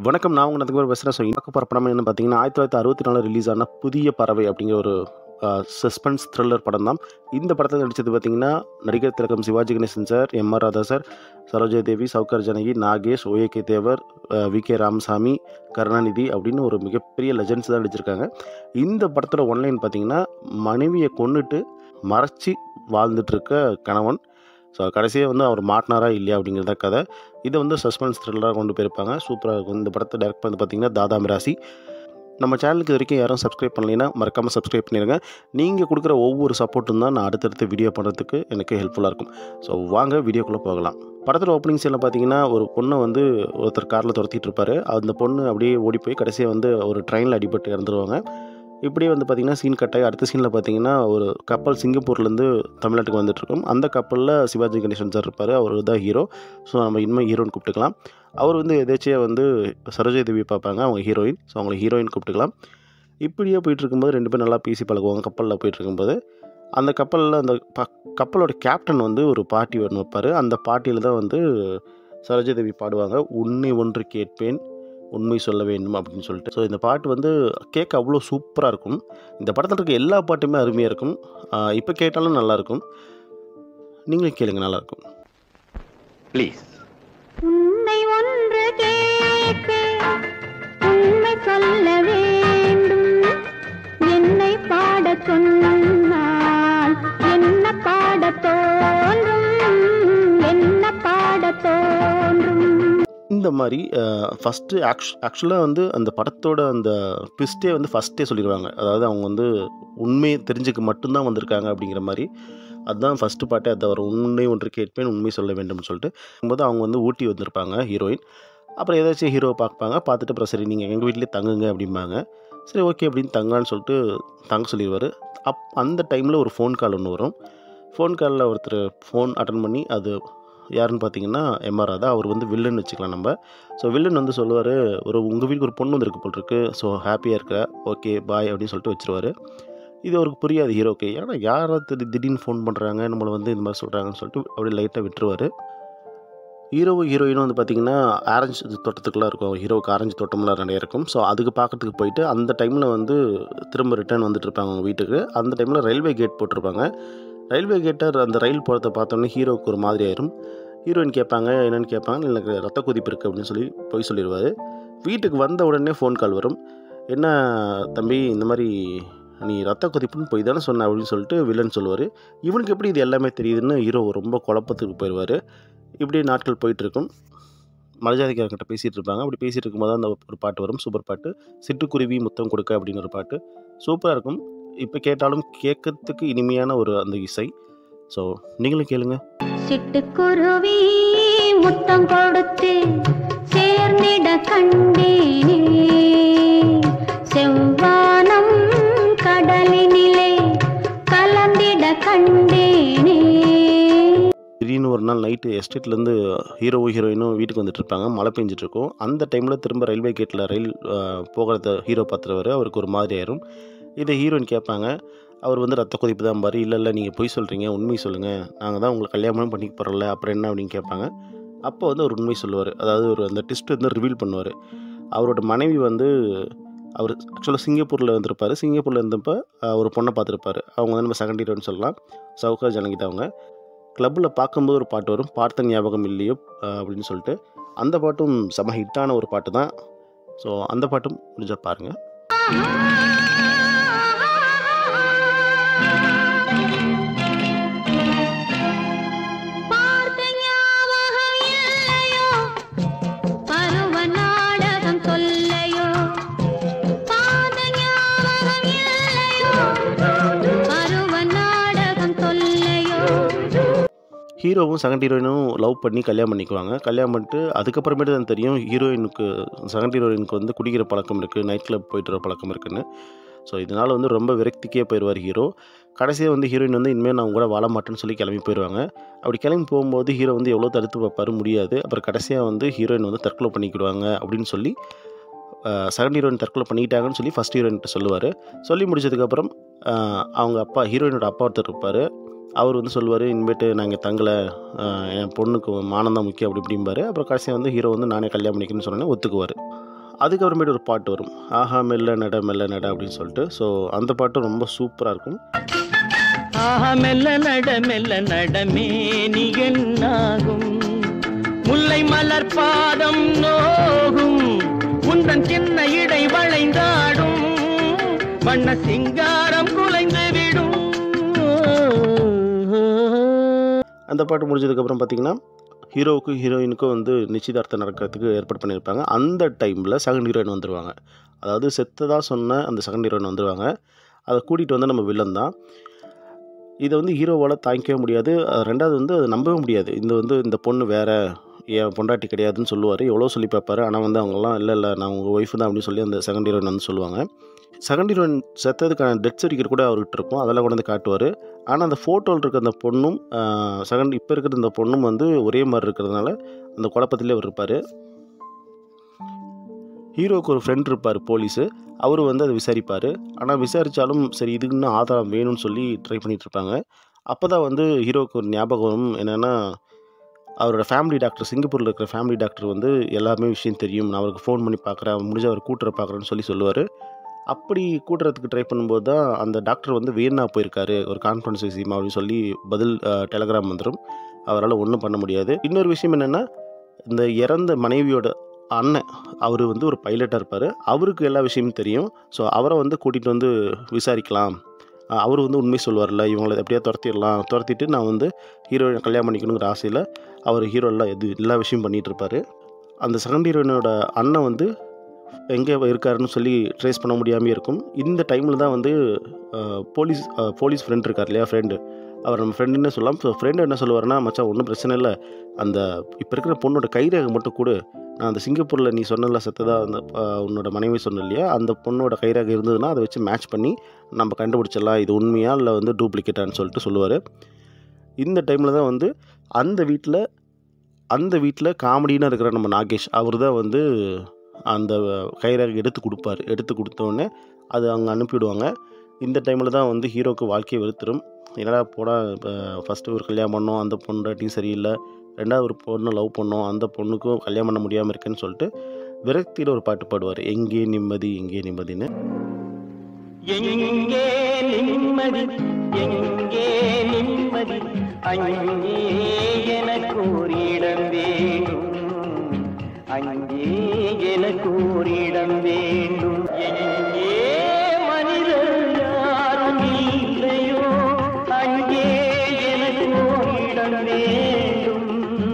வணக்கம் நான் உங்கள் நதுக்கு பேசுகிறேன் ஸோ பார்க்க போகிற படம் என்ன பார்த்தீங்கன்னா ஆயிரத்தி தொள்ளாயிரத்தி அறுபத்தி நாலு ரிலீஸ் ஆன புதிய பறவை அப்படிங்கிற ஒரு சஸ்பென்ஸ் த்ரில்லர் படம் தான் இந்த படத்தில் நடித்தது பார்த்தீங்கன்னா நடிகர் திலகம் Sivaji Ganesan sir M R Radha sir Saroja Devi Sowcar Janaki Nagesh OAK Thevar V K Ramasamy Karunanidhi அப்படின்னு ஒரு மிகப்பெரிய லெஜண்ட்ஸ் தான் நடிச்சிருக்காங்க இந்த படத்தோட ஒன்லைன் பார்த்தீங்கன்னா மனைவியை கொன்னுட்டு மறைச்சி வாழ்ந்துட்டு இருக்க கணவன் ஸோ கடைசியாக வந்து அவர் மாட்டினாரா இல்லையா அப்படிங்கிறத கதை இதை வந்து சஸ்பென்ஸ் த்ரில்லராக கொண்டு போயிருப்பாங்க சூப்பராக இருக்கும் இந்த படத்தை டேரக்ட் பண்ணது பார்த்தீங்கன்னா தாதா மிராசி நம்ம சேனலுக்கு இது வரைக்கும் யாரும் சப்ஸ்கிரைப் பண்ணலைன்னா மறக்காமல் சப்ஸ்கிரைப் பண்ணிடுங்க நீங்கள் கொடுக்குற ஒவ்வொரு சப்போர்ட்டும் தான் நான் அடுத்தடுத்து வீடியோ பண்ணுறதுக்கு எனக்கு ஹெல்ப்ஃபுல்லாக இருக்கும் ஸோ வாங்க வீடியோக்குள்ளே போகலாம் படத்தோட ஓப்பனிங் சீனில் பார்த்தீங்கன்னா ஒரு பொண்ணை வந்து ஒருத்தர் காரில் துரத்திட்டு இருப்பாரு அந்த பொண்ணு அப்படியே ஓடி போய் கடைசியாக வந்து ஒரு ட்ரெயினில் அடிபட்டு இறந்துருவாங்க இப்படியே வந்து பார்த்திங்கன்னா சீன் கட்டாயி அடுத்த சீனில் பார்த்தீங்கன்னா ஒரு கப்பல் சிங்கப்பூர்லேருந்து தமிழ்நாட்டுக்கு வந்துட்டுருக்கோம் அந்த கப்பலில் சிவாஜி கணேசன் சார் இருப்பார் அவர் தான் ஹீரோ ஸோ நம்ம இனிமேல் ஹீரோன்னு கூப்பிட்டுக்கலாம் அவர் வந்து எதேச்சியாக வந்து சரோஜா தேவி பார்ப்பாங்க அவங்க ஹீரோயின் ஸோ அவங்கள ஹீரோயின் கூப்பிட்டுக்கலாம் இப்படியே போயிட்டு இருக்கும்போது ரெண்டு பேரும் நல்லா பேசி பழகுவாங்க கப்பலில் போயிட்டு இருக்கும்போது அந்த கப்பலில் அந்த ப கப்பலோட கேப்டன் வந்து ஒரு பாட்டி ஒன்று வைப்பார் அந்த பாட்டியில் தான் வந்து சரோஜா தேவி பாடுவாங்க உன்னை ஒன்று கேட்பேன் உண்மை சொல்ல வேண்டும் அப்படின்னு சொல்லிட்டு ஸோ இந்த பாட்டு வந்து கேட்க அவ்வளோ சூப்பராக இருக்கும் இந்த படத்தில் இருக்க எல்லா பாட்டுமே அருமையாக இருக்கும் இப்போ கேட்டாலும் நல்லாயிருக்கும் நீங்களே கேளுங்க நல்லாயிருக்கும் ப்ளீஸ் உன்னை ஒன்று கேட்பேன் உண்மை சொல்ல வேண்டும் என்னை பாடச் சொன்னால் என்ன பாடத் தோன்றும் என்ன பாடத் தோன்றும் இந்த மாதிரி ஃபஸ்ட்டு ஆக்ஷ் ஆக்சுவலாக வந்து அந்த படத்தோட அந்த ட்விஸ்ட்டே வந்து ஃபஸ்ட்டே சொல்லிடுவாங்க அதாவது அவங்க வந்து உண்மையை தெரிஞ்சுக்க மட்டும்தான் வந்திருக்காங்க அப்படிங்கிற மாதிரி அதுதான் ஃபஸ்ட்டு பாட்டே அதை வரும் உண்மை ஒன்று கேட்பேன் உண்மை சொல்ல வேண்டும்னு சொல்லிட்டு போது அவங்க வந்து ஊட்டி வந்திருப்பாங்க ஹீரோயின் அப்புறம் ஏதாச்சும் ஹீரோவை பார்ப்பாங்க பார்த்துட்டு அப்புறம் சரி நீங்கள் எங்கள் வீட்டிலே தங்குங்க அப்படிம்பாங்க சரி ஓகே அப்படின்னு தங்கலான்னு சொல்லிட்டு தங்க சொல்லிடுவார் அப் அந்த டைமில் ஒரு ஃபோன் கால் ஒன்று வரும் ஃபோன் காலில் ஒருத்தர் ஃபோன் அட்டன் பண்ணி அது யாருன்னு பார்த்தீங்கன்னா எம்ஆர் ராதா அவர் வந்து வில்லன் வச்சுக்கலாம் நம்ம ஸோ வில்லன் வந்து சொல்லுவார் ஒரு உங்கள் வீட்டுக்கு ஒரு பொண்ணு வந்திருக்கு போல் இருக்கு ஸோ ஹாப்பியாக இருக்க ஓகே பாய் அப்படின்னு சொல்லிட்டு வச்சுருவார் இது அவருக்கு புரியாது ஹீரோக்கு ஏன்னா யாரோ திடீர் திடீர்னு ஃபோன் பண்ணுறாங்க நம்மளை வந்து இந்த மாதிரி சொல்கிறாங்கன்னு சொல்லிட்டு அப்படியே லைட்டாக விட்டுருவார் ஹீரோவும் ஹீரோயினும் வந்து பார்த்திங்கன்னா ஆரஞ்சு தோட்டத்துக்குலாம் இருக்கும் ஹீரோவுக்கு ஆரஞ்சு தோட்டம்லாம் நிறைய இருக்கும் ஸோ அதுக்கு பார்க்கறதுக்கு போயிட்டு அந்த டைமில் வந்து திரும்ப ரிட்டர்ன் வந்துட்டு இருப்பாங்க அவங்க வீட்டுக்கு அந்த டைமில் ரயில்வே கேட் போட்டிருப்பாங்க ரயில்வே கேட்டர் அந்த ரயில் போகிறத பார்த்தோன்னே ஹீரோவுக்கு ஒரு மாதிரி ஆயிரும் ஹீரோயின் கேட்பாங்க என்னென்னு கேட்பாங்க எனக்கு ரத்த கொதிப்பு இருக்குது அப்படின்னு சொல்லி போய் சொல்லிடுவார் வீட்டுக்கு வந்த உடனே ஃபோன் கால் வரும் என்ன தம்பி இந்த மாதிரி நீ ரத்த கொதிப்புன்னு போய் தானே சொன்ன அப்படின்னு சொல்லிட்டு வில்லன் சொல்லுவார் இவனுக்கு எப்படி இது எல்லாமே தெரியுதுன்னு ஹீரோ ரொம்ப குழப்பத்துக்கு போயிடுவார் இப்படி நாட்கள் போயிட்டுருக்கும் மலஜாதிக்காரங்கிட்ட பேசிகிட்டு இருப்பாங்க அப்படி பேசிகிட்டு இருக்கும்போது அந்த ஒரு பாட்டு வரும் சூப்பர் பாட்டு சிட்டுக்குருவி முத்தம் கொடுக்க அப்படின்னு ஒரு பாட்டு சூப்பராக இருக்கும் இப்போ கேட்டாலும் கேட்கறதுக்கு இனிமையான ஒரு அந்த இசை ஸோ நீங்களும் கேளுங்க சிட்டுக்குருவி முத்தம் கொடுத்து சேர்ந்திட கண்டேனே செவ்வானம் கடலினிலே கலந்திட கண்டேனே திடீர்னு ஒரு நாள் நைட்டு எஸ்டேட்லேருந்து ஹீரோவும் ஹீரோயினும் வீட்டுக்கு வந்துட்டு இருப்பாங்க மழை பெஞ்சிட்டு இருக்கும் அந்த டைமில் திரும்ப ரயில்வே கேட்டில் ரயில் அஹ், போகிறத ஹீரோ பார்த்துருவார் அவருக்கு ஒரு மாதிரி ஆயிரும் இதை ஹீரோயின் கேட்பாங்க அவர் வந்து ரத்த கொதிப்பு தான் பாரு இல்லை இல்லை நீங்கள் பொய் சொல்கிறீங்க உண்மை சொல்லுங்கள் நாங்கள் தான் உங்களை கல்யாணம் பண்ணிக்க போகிறோம்ல அப்புறம் என்ன அப்படின்னு கேட்பாங்க அப்போ வந்து ஒரு உண்மை சொல்லுவார் அதாவது ஒரு அந்த டிஸ்ட் வந்து ரிவீல் பண்ணுவார் அவரோட மனைவி வந்து அவர் ஆக்சுவலாக சிங்கப்பூரில் இருந்திருப்பார் சிங்கப்பூரில் இருந்தப்போ அஹ், ஒரு பொண்ணை பார்த்துருப்பாரு அவங்க வந்து நம்ம செகண்ட் ஹீரோன்னு சொல்லலாம் சவுகா ஜனகிதா அவங்க கிளப்பில் பார்க்கும்போது ஒரு பாட்டு வரும் பார்த்த ஞாபகம் இல்லையோ அஹ், அப்படின்னு சொல்லிட்டு அந்த பாட்டும் செம ஹிட்டான ஒரு பாட்டு தான் ஸோ அந்த பாட்டும் முடிஞ்சால் பாருங்கள் பார்த்த ஞாபகம் இல்லையோ பருவ நாடகம் சொல்லையோ பார்த்த ஞாபகம் இல்லையோ பருவ நாடகம் சொல்லையோ ஹீரோவும் செகண்ட் ஹீரோயினும் லவ் பண்ணி கல்யாணம் பண்ணிக்குவாங்க கல்யாணம் பண்ணிட்டு அதுக்கப்புறமேட்டு தான் தெரியும் ஹீரோயினுக்கு செகண்ட் ஹீரோயினுக்கு வந்து குடிக்கிற பழக்கம் இருக்குது நைட் கிளப் போயிட்டு வர பழக்கம் இருக்குன்னு ஸோ இதனால் வந்து ரொம்ப விரக்திக்கே போயிடுவார் ஹீரோ கடைசியாக வந்து ஹீரோயின் வந்து இனிமேல் நான் உங்க கூட வாழ மாட்டேன்னு சொல்லி கிளம்பி போயிடுவாங்க அப்படி கிளம்பி போகும்போது ஹீரோ வந்து எவ்வளோ தடுத்து பார்ப்பாரு முடியாது அப்புறம் கடைசியாக வந்து ஹீரோயின் வந்து தற்கொலை பண்ணிக்கிடுவாங்க அப்படின்னு சொல்லி செகண்ட் ஹீரோயின் தற்கொலை பண்ணிக்கிட்டாங்கன்னு சொல்லி ஃபஸ்ட் ஹீரோயின்கிட்ட சொல்லுவார் சொல்லி முடிச்சதுக்கப்புறம் ஆஹ், அவங்க அப்பா ஹீரோயினோட அப்பா ஒருத்தர் இருப்பார் அவர் வந்து சொல்லுவார் இனிமேட்டு நான் இங்கே தங்கலை ஆஹ், என் பொண்ணுக்கு மானம் தான் முக்கியம் அப்படி இப்படிம்பாரு அப்புறம் கடைசியாக வந்து ஹீரோ வந்து நானே கல்யாணம் பண்ணிக்கணும்னு சொன்னோன்னே ஒத்துக்குவார் அதுக்கப்புறமேட்டு ஒரு பாட்டு வரும் ஆஹா மெல்ல நட மெல்ல நட அப்படின்னு சொல்லிட்டு ஸோ அந்த பாட்டு ரொம்ப சூப்பராக இருக்கும் ஆஹா மெல்ல நட மெல்ல நடமே நிகழ்நாகும் முல்லை மலர் பாதம் நோகும் உந்தன் சின்ன இடை வளைந்தாடும் வண்ண சிங்காரம் குலைந்து விடும் அந்த பாட்டு முடிஞ்சதுக்கப்புறம் பார்த்தீங்கன்னா ஹீரோவுக்கும் ஹீரோயினுக்கும் வந்து நிச்சயதார்த்தம் நடக்கிறதுக்கு ஏற்பாடு பண்ணியிருப்பாங்க அந்த டைமில் செகண்ட் ஹீரோயின் வந்துடுவாங்க அதாவது செத்ததாக சொன்ன அந்த செகண்ட் ஹீரோயின் வந்துடுவாங்க அதை கூட்டிகிட்டு வந்து நம்ம வில்லன் தான் இதை வந்து ஹீரோவால் தாங்கிக்கவே முடியாது அஹ் ரெண்டாவது வந்து அதை நம்பவே முடியாது இந்த வந்து இந்த பொண்ணு வேற என் பொண்டாட்டி கிடையாதுன்னு சொல்லுவார் எவ்வளோ சொல்லி பார்ப்பாரு ஆனால் வந்து அவங்கெல்லாம் இல்லை இல்லை நான் உங்கள் ஒய்ஃபு தான் அப்படின்னு சொல்லி அந்த செகண்ட் ஹீரோயின் வந்து சொல்லுவாங்க செகண்ட் ஹீரோயின் செத்ததுக்கான டெத் சர்டிஃபிகேட் கூட அவர்கிட்ட இருக்கும் அதெல்லாம் கொண்டு வந்து காட்டுவார் ஆனால் அந்த ஃபோட்டோவில் இருக்க அந்த பொண்ணும் செகண்ட் இப்போ இருக்கிற இந்த பொண்ணும் வந்து ஒரே மாதிரி இருக்கிறதுனால அந்த குழப்பத்திலே அவர் இருப்பார் ஹீரோவுக்கு ஒரு ஃப்ரெண்ட் இருப்பார் போலீஸு அவர் வந்து அதை விசாரிப்பார் ஆனால் விசாரித்தாலும் சரி இதுக்கு இன்னும் ஆதாரம் வேணும்னு சொல்லி ட்ரை பண்ணிட்டு இருப்பாங்க அப்போ தான் வந்து ஹீரோவுக்கு ஒரு ஞாபகம் வரும் என்னென்னா அவரோட ஃபேமிலி டாக்டர் சிங்கப்பூரில் இருக்கிற ஃபேமிலி டாக்டர் வந்து எல்லாமே விஷயம் தெரியும் நான் அவருக்கு ஃபோன் பண்ணி பார்க்குறேன் முடிஞ்ச அவர் கூட்டுற பார்க்குறேன்னு சொல்லி சொல்லுவார் அப்படி கூட்டுறதுக்கு ட்ரை பண்ணும்போது தான் அந்த டாக்டர் வந்து வியன்னா போயிருக்காரு ஒரு கான்ஃபரன்ஸ் விஷயமா அப்படின்னு சொல்லி பதில் டெலகிராம் வந்துடும் அவரால் ஒன்றும் பண்ண முடியாது இன்னொரு விஷயம் என்னென்னா இந்த இறந்த மனைவியோட அண்ணன் அவர் வந்து ஒரு பைலட்டாக இருப்பார் அவருக்கு எல்லா விஷயமும் தெரியும் ஸோ அவரை வந்து கூட்டிகிட்டு வந்து விசாரிக்கலாம் அஹ் அவர் வந்து உண்மை சொல்லுவார்ல இவங்களை எப்படியா துரத்திடலாம் துரத்திட்டு நான் வந்து ஹீரோயினை கல்யாணம் பண்ணிக்கணுங்கிற ஆசையில் அவர் ஹீரோ எல்லாம் எது எல்லா விஷயம் பண்ணிகிட்டு இருப்பார் அந்த செகண்ட் ஹீரோயினோட அண்ணன் வந்து எங்கே இருக்காருன்னு சொல்லி ட்ரேஸ் பண்ண முடியாமே இருக்கும் இந்த டைமில் தான் வந்து அஹ், போலீஸ் அஹ், போலீஸ் ஃப்ரெண்ட் இருக்கார் இல்லையா ஃப்ரெண்டு அவர் நம்ம ஃப்ரெண்டுன்னு சொல்லலாம் ஸோ ஃப்ரெண்டு என்ன சொல்லுவாருன்னா மச்சான் ஒன்றும் பிரச்சனை இல்லை அந்த இப்போ இருக்கிற பொண்ணோட கைரேகை மட்டும் கொடு நான் அந்த சிங்கப்பூரில் நீ சொன்னல செத்ததா அந்த அஹ், உன்னோட மனைவி சொன்ன இல்லையா அந்த பொண்ணோட கைரேகை இருந்ததுன்னா அதை வச்சு மேட்ச் பண்ணி நம்ம கண்டுபிடிச்சிடலாம் இது உண்மையா இல்லை வந்து டூப்ளிகேட்டான்னு சொல்லிட்டு சொல்லுவார் இந்த டைமில் தான் வந்து அந்த வீட்டில் அந்த வீட்டில் காமெடின்னு இருக்கிற நம்ம நாகேஷ் அவர் தான் வந்து அந்த கைரேகை எடுத்து கொடுப்பாரு எடுத்து கொடுத்தோடனே அது அங்கே அனுப்பிவிடுவாங்க இந்த டைமில் தான் வந்து ஹீரோக்கு வாழ்க்கையை வெறுத்துரும் என்னடா போடா இப்போ ஃபஸ்ட்டு ஒரு கல்யாணம் பண்ணோம் அந்த பொண்டாட்டியும் சரியில்லை ரெண்டாவது ஒரு பொண்ணு லவ் பண்ணோம் அந்த பொண்ணுக்கும் கல்யாணம் பண்ண முடியாமல் இருக்கேன்னு சொல்லிட்டு விரக்தியில் ஒரு பாட்டு பாடுவார் எங்கே நிம்மதி எங்கே நிம்மதின்னு எங்கே நிம்மதி எங்கே நிம்மதி அங்கே எனக்கு ஒரு இடம் வேண்டும் அங்கே எனக்கு ஒரு இடம் வேண்டும் எங்கே மனிதர் யாரும் இல்லையோ அங்கே எனக்கு ஒரு இடம் வேண்டும்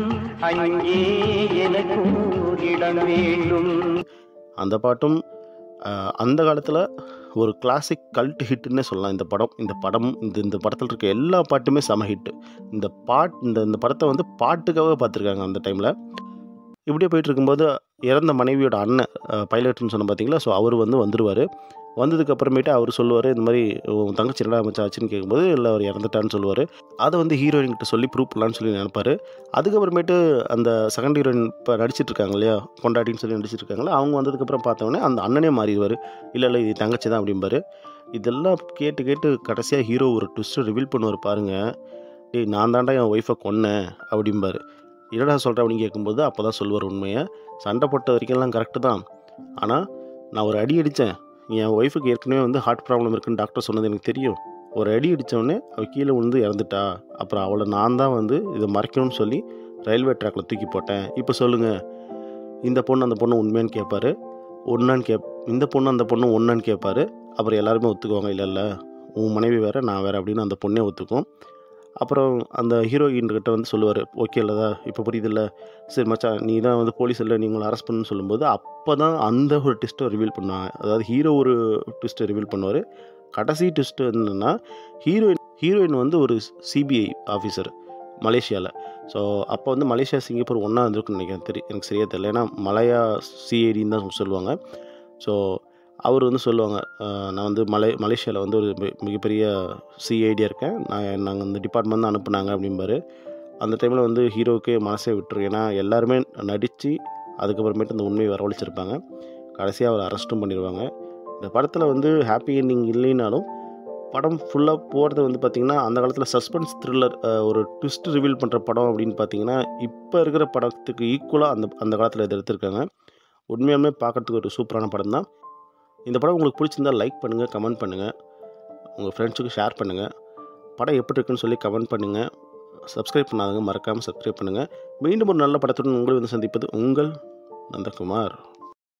அங்கே எனக்கு ஒரு இடம் வேண்டும் அந்த பாட்டும் ஆஹ், அந்த காலத்தில் ஒரு கிளாசிக் கல்ட் ஹிட்னே சொல்லலாம் இந்த படம் இந்த படம் இந்த இந்த படத்தில் இருக்க எல்லா பாட்டுமே செம ஹிட் இந்த பாட் இந்த இந்த படத்தை வந்து பாட்டுக்காக பார்த்துருக்காங்க அந்த டைமில் இப்படியே போயிட்டு இருக்கும்போது இறந்த மனைவியோட அண்ணன் பைலட்னு சொன்ன பார்த்தீங்களா ஸோ அவர் வந்து வந்துடுவார் வந்ததுக்கு அப்புறமேட்டு அவர் சொல்லுவார் இந்த மாதிரி உன் தங்கச்சி என்னடா மச்சான் ஆச்சுன்னு கேட்கும்போது இல்லை அவர் இறந்துட்டான்னு சொல்லுவார் அதை வந்து ஹீரோயின் கிட்ட சொல்லி ப்ரூவ் பண்ணலான்னு சொல்லி நினைப்பாரு அதுக்கப்புறமேட்டு அந்த செகண்ட் ஹீரோயின் இப்போ நடிச்சிட்டு இருக்காங்க இல்லையா கொண்டாட்டின்னு சொல்லி நடிச்சிட்டு இருக்காங்களா அவங்க வந்ததுக்கப்புறம் பார்த்தோன்னே அந்த அண்ணனே மாறிடுவார் இல்லை இல்லை இது தங்கச்சி தான் அப்படிம்பாரு இதெல்லாம் கேட்டு கேட்டு கடைசியாக ஹீரோ ஒரு ட்விஸ்ட்டை ரிவீல் பண்ணுவார் பாருங்க டேய் நான் தாண்டா என் ஒய்ஃபை கொன்னேன் அப்படிம்பாரு என்னடா சொல்கிறேன் அப்படின்னு கேட்கும்போது அப்போ தான் சொல்லுவார் உண்மையை சண்டை போட்ட வரைக்கும்லாம் கரெக்டு தான் ஆனால் நான் ஒரு அடி அடித்தேன் என் ஒய்ஃபுக்கு ஏற்கனவே வந்து ஹார்ட் ப்ராப்ளம் இருக்குன்னு டாக்டர் சொன்னது எனக்கு தெரியும் ஒரு அடி அடித்தவொடனே அவள் கீழே விழுந்து இறந்துட்டா அப்புறம் அவளை நான் தான் வந்து இதை மறைக்கணும்னு சொல்லி ரயில்வே ட்ராக்ல தூக்கி போட்டேன் இப்போ சொல்லுங்கள் இந்த பொண்ணு அந்த பொண்ணு உண்மையான்னு கேட்பாரு ஒன்றான்னு கேப் இந்த பொண்ணு அந்த பொண்ணு ஒன்றான்னு கேட்பாரு அப்புறம் எல்லாருமே ஒத்துக்குவாங்க இல்லை இல்லை உன் மனைவி வேறு நான் வேறு அப்படின்னு அந்த பொண்ணே ஒத்துக்கும் அப்புறம் அந்த ஹீரோயின் கிட்ட வந்து சொல்லுவார் ஓகே இல்லதா இப்போ புரியுதில்ல சரி மச்சான் நீ தான் வந்து போலீஸ் இல்லை நீ உங்களை அரெஸ்ட் பண்ணுன்னு சொல்லும்போது அப்போ தான் அந்த ஒரு ட்விஸ்ட்டை ரிவீல் பண்ணுவாங்க அதாவது ஹீரோ ஒரு ட்விஸ்ட்டை ரிவீல் பண்ணுவார் கடைசி ட்விஸ்ட் என்னன்னா ஹீரோயின் ஹீரோயின் வந்து ஒரு சிபிஐ ஆஃபீஸர் மலேசியாவில் ஸோ அப்போ வந்து மலேசியா சிங்கப்பூர் ஒன்றா இருந்திருக்குன்னு நினைக்கிறேன் தெரி எனக்கு சரியாக தெரியல ஏன்னா மலையா சிஐடின்னு தான் சொல்லுவாங்க ஸோ அவர் வந்து சொல்லுவாங்க "அஹ், நான் வந்து மலை மலேசியாவில் வந்து ஒரு மி- மிகப்பெரிய சிஐடியாக இருக்கேன் நான் நாங்கள் இந்த டிபார்ட்மெண்ட் தான் அனுப்புனாங்க அப்படிம்பாரு அந்த டைமில் வந்து ஹீரோவுக்கே மனசே விட்டுரும் ஏன்னா எல்லாருமே நடித்து அதுக்கப்புறமேட்டு இந்த உண்மையை வரவழைச்சிருப்பாங்க கடைசியாக அவர் அரெஸ்ட்டும் பண்ணிடுவாங்க இந்த படத்தில் வந்து ஹாப்பி எண்டிங் இல்லைனாலும் படம் ஃபுல்லாக போகிறது வந்து பார்த்திங்கன்னா அந்த காலத்தில் சஸ்பென்ஸ் த்ரில்லர் ஒரு ட்விஸ்ட் ரிவீல் பண்ணுற படம் அப்படின்னு பார்த்தீங்கன்னா இப்போ இருக்கிற படத்துக்கு ஈக்குவலாக அந்த அந்த காலத்தில் இதை எடுத்திருக்காங்க உண்மையாலுமே பார்க்குறதுக்கு ஒரு சூப்பரான படம் தான் இந்த படம் உங்களுக்கு பிடிச்சிருந்தா லைக் பண்ணுங்கள் கமெண்ட் பண்ணுங்கள் உங்கள் ஃப்ரெண்ட்ஸுக்கு ஷேர் பண்ணுங்கள் படம் எப்படி இருக்குன்னு சொல்லி கமெண்ட் பண்ணுங்கள் சப்ஸ்கிரைப் பண்ணாதவங்க மறக்காமல் சப்ஸ்கிரைப் பண்ணுங்கள் மீண்டும் ஒரு நல்ல படத்துடன் உங்களை வந்து சந்திப்பது உங்கள் நந்தகுமார்